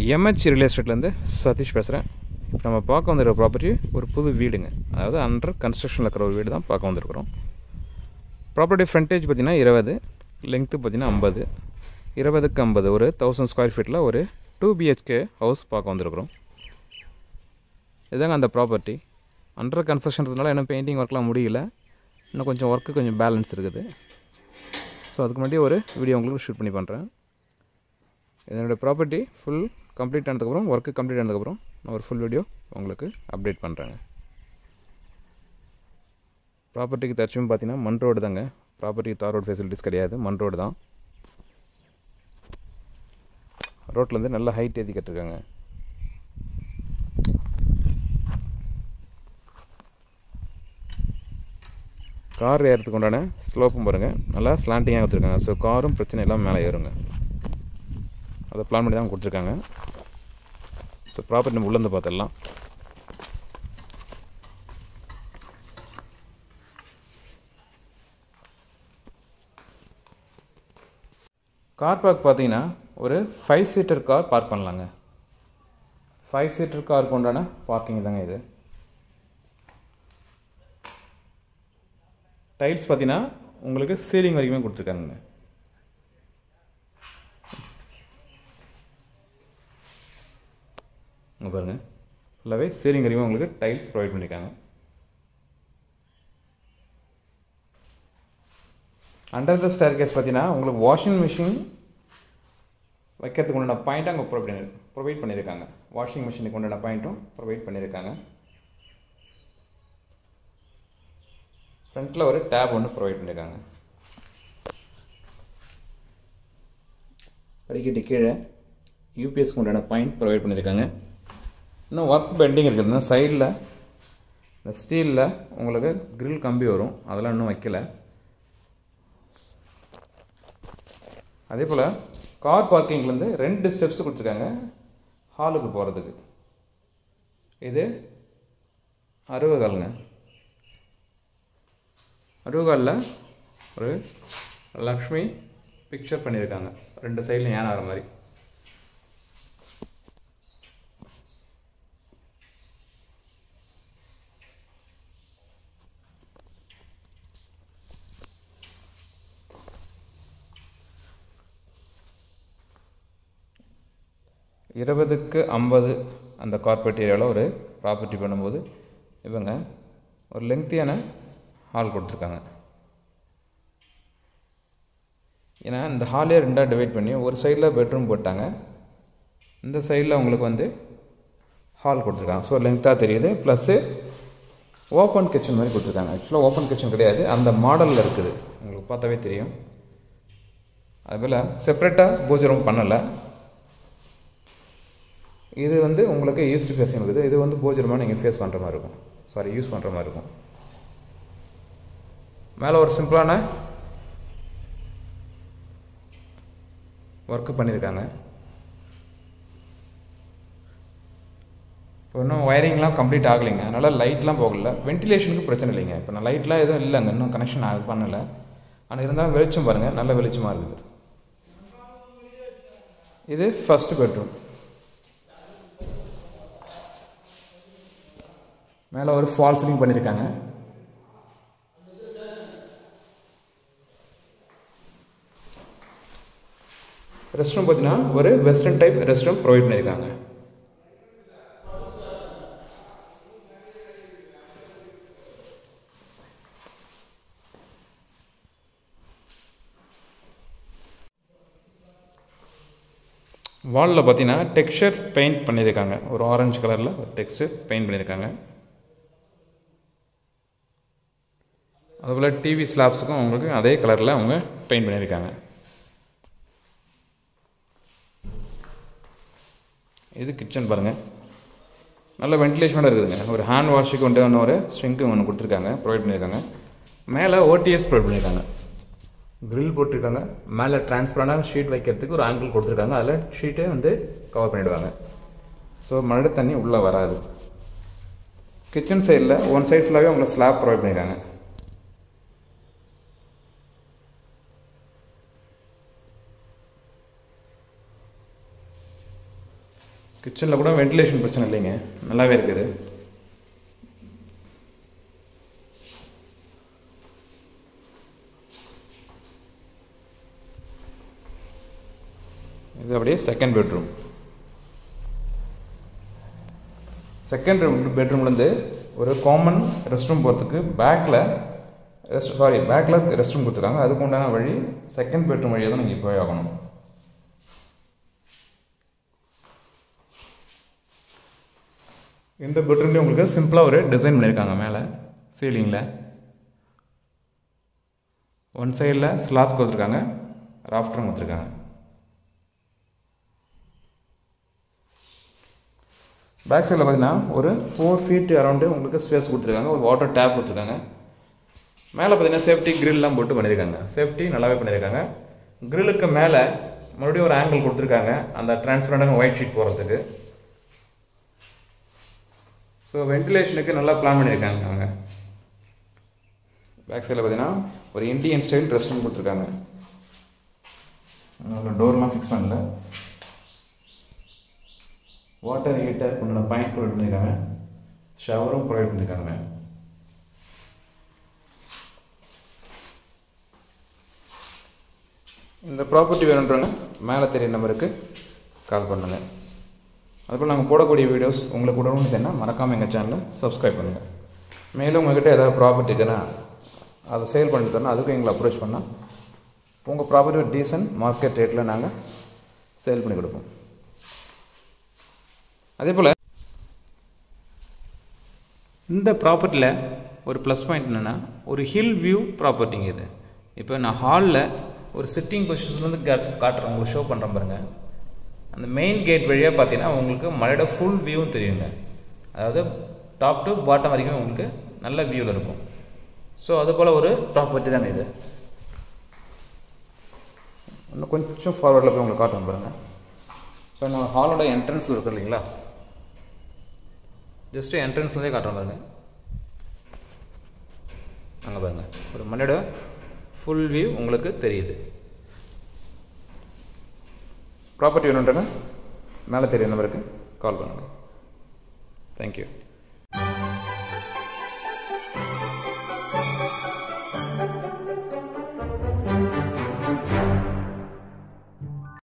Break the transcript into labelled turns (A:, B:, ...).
A: MH real எஸ்டேட்லேருந்து Satish பேசுகிறேன் இப்போ நம்ம பார்க்க வந்திருக்க ப்ராப்பர்ட்டி ஒரு புது வீடுங்க அதாவது அண்டர் கன்ஸ்ட்ரக்ஷனில் இருக்கிற ஒரு வீடு தான் பார்க்க வந்திருக்கிறோம் ப்ராப்பர்ட்டி ஃப்ரண்டேஜ் பார்த்திங்கன்னா இருபது லெங்க்த்து பார்த்திங்கன்னா ஐம்பது இருபதுக்கு ஐம்பது ஒரு தௌசண்ட் ஸ்கொயர் ஃபீட்டில் ஒரு டூ பிஹெச்கே ஹவுஸ் பார்க்க வந்திருக்கிறோம் இதுதாங்க அந்த ப்ராப்பர்ட்டி அண்டர் கன்ஸ்ட்ரக்ஷன்றதுனால இன்னும் பெயிண்டிங் ஒர்க்லாம் முடியல இன்னும் கொஞ்சம் ஒர்க்கு கொஞ்சம் பேலன்ஸ் இருக்குது ஸோ அதுக்கு முன்னாடி ஒரு வீடியோ உங்களுக்கு ஷூட் பண்ணி பண்ணுறேன் இதனுடைய ப்ராப்பர்ட்டி ஃபுல் கம்ப்ளீட் ஆனதுக்கப்புறம் ஒர்க்கு கம்ப்ளீட் ஆனதுக்கப்புறம் நான் ஒரு ஃபுல் வீடியோ உங்களுக்கு அப்டேட் பண்ணுறேங்க ப்ராப்பர்ட்டிக்கு தச்சும் பார்த்தீங்கன்னா மண் ரோடு தாங்க ப்ராப்பர்ட்டிக்கு தார் ரோடு ஃபெசிலிட்டிஸ் கிடையாது மண் ரோடு தான் ரோட்லேருந்து நல்ல ஹைட் ஏற்றி கட்டிருக்காங்க கார் ஏறதுக்கு உண்டான ஸ்லோப்பும் பாருங்கள் நல்லா ஸ்லாண்டிங்காக கொடுத்துருக்காங்க ஸோ காரும் பிரச்சனை இல்லாமல் மேலே ஏறுங்க அதை பிளான் பண்ணி தான் கொடுத்துருக்காங்க ஸோ ப்ராப்பர்ட்டி நம்ம உள்ளேருந்து பார்த்துடலாம் கார் பார்க் பார்த்தீங்கன்னா ஒரு ஃபைவ் சீட்டர் கார் பார்க் பண்ணலாங்க ஃபைவ் சீட்டர் காருக்கு உண்டான பார்க்கிங் தாங்க இது டைல்ஸ் பார்த்தீங்கன்னா உங்களுக்கு சீலிங் வரைக்குமே கொடுத்துருக்காங்க இங்கே பாருங்கள் ஃபுல்லாகவே சீலிங் வரைக்கும் உங்களுக்கு டைல்ஸ் ப்ரொவைட் பண்ணியிருக்காங்க அண்டர் த ஸ்டேர் கேஸ் பார்த்தீங்கன்னா உங்களுக்கு வாஷிங் மிஷின் வைக்கிறதுக்கு உண்டான பாயிண்ட்டும் அங்கே ப்ரொவைட் ப்ரொவைட் பண்ணியிருக்காங்க வாஷிங் மிஷினுக்கு உண்டான பாயிண்ட்டும் ப்ரொவைட் பண்ணியிருக்காங்க ஃப்ரண்ட்டில் ஒரு டேப் ஒன்று ப்ரொவைட் பண்ணியிருக்காங்க படிக்கட்டு கீழே யூபிஎஸ்க்கு உண்டான பாயிண்ட் ப்ரொவைட் பண்ணியிருக்காங்க இன்னும் ஒர்க் பெண்டிங் இருக்குதுன்னா சைடில் இந்த ஸ்டீலில் உங்களுக்கு கிரில் கம்பி வரும் அதெல்லாம் இன்னும் வைக்கல அதே போல் கார் பார்க்கிங்லேருந்து ரெண்டு ஸ்டெப்ஸ் கொடுத்துருக்காங்க ஹாலுக்கு போகிறதுக்கு இது அறுபகாலுங்க அறுபகாலில் ஒரு லக்ஷ்மி பிக்சர் பண்ணியிருக்காங்க ரெண்டு சைடில் ஏன் ஆகிற மாதிரி இருபதுக்கு ஐம்பது அந்த கார்பரேட் ஏரியாவில் ஒரு ப்ராப்பர்ட்டி பண்ணும்போது இவங்க ஒரு லெங்க்த்தியான ஹால் கொடுத்துருக்காங்க ஏன்னா இந்த ஹாலே ரெண்டாக டிவைட் பண்ணி ஒரு சைடில் பெட்ரூம் போட்டாங்க இந்த சைடில் உங்களுக்கு வந்து ஹால் கொடுத்துருக்காங்க ஸோ லெங்க்த்தாக தெரியுது ப்ளஸ்ஸு ஓப்பன் கிச்சன் மாதிரி கொடுத்துருக்காங்க ஆக்சுவலாக ஓப்பன் கிச்சன் கிடையாது அந்த மாடலில் இருக்குது உங்களுக்கு பார்த்தாவே தெரியும் அதுபோல் செப்ரேட்டாக பூஜை ரூம் பண்ணலை இது வந்து உங்களுக்கு ஈஸ்ட் ஃபேஸிங் இருக்குது இது வந்து பூஜரமாக நீங்கள் ஃபேஸ் பண்ணுற மாதிரி இருக்கும் சாரி யூஸ் பண்ணுற மாதிரி இருக்கும் மேலே ஒரு சிம்பிளான ஒர்க்கு பண்ணியிருக்காங்க இப்போ இன்னும் ஒயரிங்லாம் கம்ப்ளீட் ஆகலைங்க அதனால் லைட்லாம் போகல வென்டிலேஷனுக்கு பிரச்சனை இல்லைங்க இப்போ நான் லைட்லாம் எதுவும் இல்லைங்க இன்னும் கனெக்ஷன் அது பண்ணலை ஆனால் இருந்தாலும் வெளிச்சம் பாருங்கள் நல்ல வெளிச்சமாக இருக்குது இது ஃபஸ்ட்டு பெட்ரூம் மேலே ஒரு ஃபால் சீலிங் பண்ணியிருக்காங்க ரெஸ்ட் ரூம் பார்த்தீங்கன்னா ஒரு western type rest room provide பண்ணியிருக்காங்க வாலில் பார்த்தீங்கன்னா டெக்ஸ்சர் பெயிண்ட் பண்ணியிருக்காங்க ஒரு ஆரஞ்சு கலரில் ஒரு டெக்ஸ்டர் பெயிண்ட் பண்ணியிருக்காங்க அதுபோல் டிவி ஸ்லாப்ஸுக்கும் உங்களுக்கு அதே கலரில் அவங்க பெயிண்ட் பண்ணியிருக்காங்க இது கிச்சன் பாருங்கள் நல்ல வென்டிலேஷனோட இருக்குதுங்க ஒரு ஹேண்ட் வாஷுக்கு வந்து ஒன்று ஒரு ஸ்விங்க்கு ஒன்று கொடுத்துருக்காங்க ப்ரொவைட் பண்ணியிருக்காங்க மேலே ஓடிஎஸ் ப்ரொவைட் பண்ணியிருக்காங்க க்ரில் போட்டிருக்காங்க மேலே டிரான்ஸ்பரண்டான ஷீட் வைக்கிறதுக்கு ஒரு ஆங்கிள் கொடுத்துருக்காங்க அதில் ஷீட்டே வந்து கவர் பண்ணிவிடுவாங்க ஸோ மழை தண்ணி உள்ளே வராது கிச்சன் சைடில் ஒன் சைட் ஃபுல்லாகவே உங்களுக்கு ஸ்லாப் ப்ரொவைட் பண்ணியிருக்காங்க கிச்சனில் கூட வென்டிலேஷன் பிரச்சனை இல்லைங்க நல்லாவே இருக்குது இது அப்படியே செகண்ட் பெட்ரூம் செகண்ட் பெட்ரூம்லேருந்து ஒரு காமன் ரெஸ்ட் ரூம் போகிறதுக்கு பேக்கில் ரெஸ்ட் சாரி பேக்கில் ரெஸ்ட் ரூம் கொடுத்துருக்காங்க அதுக்கு உண்டான வழி செகண்ட் பெட்ரூம் வழியாக தான் நீங்கள் போய் ஆகணும் இந்த பெட்ரூம்லேயும் உங்களுக்கு சிம்பிளாக ஒரு டிசைன் பண்ணியிருக்காங்க மேலே சீலிங்கில் ஒன் சைடில் ஸ்லாப் கொடுத்துருக்காங்க ராஃப்டரும் கொடுத்துருக்காங்க பேக் சைடில் பார்த்தீங்கன்னா ஒரு ஃபோர் ஃபீட் அரௌண்டு உங்களுக்கு ஸ்பேஸ் கொடுத்துருக்காங்க ஒரு வாட்டர் டேப் கொடுத்துருக்காங்க மேலே பார்த்தீங்கன்னா சேஃப்டி கிரில்லாம் போட்டு பண்ணியிருக்காங்க சேஃப்டி நல்லாவே பண்ணியிருக்காங்க கிரில்லுக்கு மேலே மறுபடியும் ஒரு ஆங்கிள் கொடுத்துருக்காங்க அந்த டிரான்ஸ்பரண்டான ஒயிட் ஷீட் போகிறதுக்கு ஸோ வென்டிலேஷனுக்கு நல்லா பிளான் பண்ணியிருக்காங்க அவங்க பேக் சைடில் பார்த்தீங்கன்னா ஒரு இந்தியன் ஸ்டைல் ரெஸ்ட் ரூம் கொடுத்துருக்காங்க டோர்லாம் ஃபிக்ஸ் பண்ணல வாட்டர் ஹீட்டர் உண்டான பாயிண்ட் ப்ரொவைட் பண்ணியிருக்காங்க ஷவரும் ப்ரொவைட் பண்ணியிருக்காங்க இந்த ப்ராப்பர்ட்டி வேணுன்றவங்க மேலே தெரிய நம்பருக்கு கால் பண்ணுங்கள் அதுபோல் நாங்கள் போடக்கூடிய வீடியோஸ் உங்களுக்கு உடனே தெரியுன்னா மறக்காமல் எங்கள் சேனலை சப்ஸ்கிரைப் பண்ணுங்கள் மேலும் உங்கள்கிட்ட ஏதாவது ப்ராப்பர்ட்டி இருக்குன்னா அதை சேல் பண்ணி தரணும் அதுக்கும் எங்களை அப்ரோச் பண்ணால் உங்கள் ப்ராப்பர்ட்டி டீசன்ட் மார்க்கெட் ரேட்டில் நாங்கள் சேல் பண்ணி கொடுப்போம் அதே போல் இந்த ப்ராப்பர்ட்டியில் ஒரு ப்ளஸ் பாயிண்ட் என்னென்னா ஒரு ஹில் வியூ ப்ராப்பர்ட்டிங்க இது இப்போ நான் ஹாலில் ஒரு சிட்டிங் பொசிஷன்லேருந்து காட்டுறேன் உங்களுக்கு ஷோ பண்ணுறேன் பாருங்கள் அந்த மெயின் கேட் வழியாக பார்த்தீங்கன்னா உங்களுக்கு மலையோட ஃபுல் வியூவும் தெரியுங்க அதாவது டாப் டு பாட்டம் வரைக்கும் உங்களுக்கு நல்ல வியூவில் இருக்கும் ஸோ அது போல் ஒரு ப்ராப்பர்ட்டி தானே இது இன்னும் கொஞ்சம் ஃபார்வர்டில் போய் உங்களுக்கு காட்டுறேன் பாருங்கள் ஸோ நம்ம ஹாலோட என்ட்ரன்ஸில் இருக்கு இல்லைங்களா ஜஸ்ட்டு என்ட்ரன்ஸ்லேருந்தே காட்டுறோம் பாருங்கள் அங்கே பாருங்கள் ஒரு மண்ணியோட ஃபுல் வியூ உங்களுக்கு தெரியுது ப்ராப்பர்ட்டி வேணுன்றங்க மேலே தெரிய நம்பருக்கு கால் பண்ணுங்கள் தேங்க்யூ